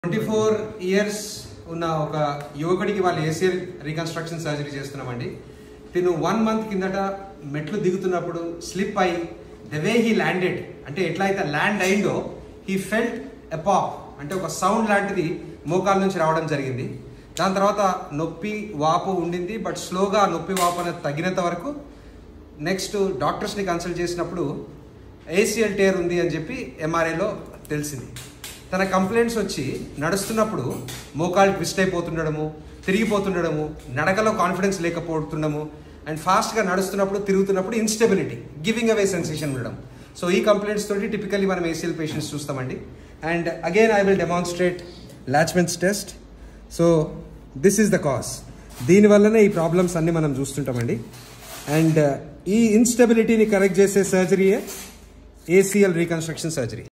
twenty four years ఉన్న ఒక యువకుడికి వాళ్ళు ఏసీఎల్ రీకన్స్ట్రక్షన్ సర్జరీ చేస్తున్నామండి తిను వన్ మంత్ కిందట మెట్లు దిగుతున్నప్పుడు స్లిప్ అయి ద వే హీ ల్యాండెడ్ అంటే ఎట్లా అయితే ల్యాండ్ అయిందో హీ ఫెల్ట్ ఎ పాప్ అంటే ఒక సౌండ్ లాంటిది మోకాల నుంచి రావడం జరిగింది దాని తర్వాత నొప్పి వాపు ఉండింది బట్ స్లోగా నొప్పి వాపు అనేది తగ్గినంత వరకు నెక్స్ట్ డాక్టర్స్ని కన్సల్ట్ చేసినప్పుడు ఏసీఎల్ టేర్ ఉంది అని చెప్పి ఎంఆర్ఐలో తెలిసింది తన కంప్లైంట్స్ వచ్చి నడుస్తున్నప్పుడు మోకాలు ట్విస్ట్ అయిపోతుండడము తిరిగిపోతుండడము నడకలో కాన్ఫిడెన్స్ లేకపోతుండము అండ్ ఫాస్ట్గా నడుస్తున్నప్పుడు తిరుగుతున్నప్పుడు ఇన్స్టెబిలిటీ గివింగ్ అవే సెన్సేషన్ ఉండడం సో ఈ కంప్లైంట్స్ తోటి టిపికల్లీ మనం ఏసీఎల్ పేషెంట్స్ చూస్తామండి and again I will demonstrate Lachman's test so this is the cause దీనివల్లనే ఈ ప్రాబ్లమ్స్ అన్ని మనం చూస్తుంటామండి అండ్ ఈ ఇన్స్టెబిలిటీని కరెక్ట్ చేసే సర్జరీయే ఏసీఎల్ రీకన్స్ట్రక్షన్ సర్జరీ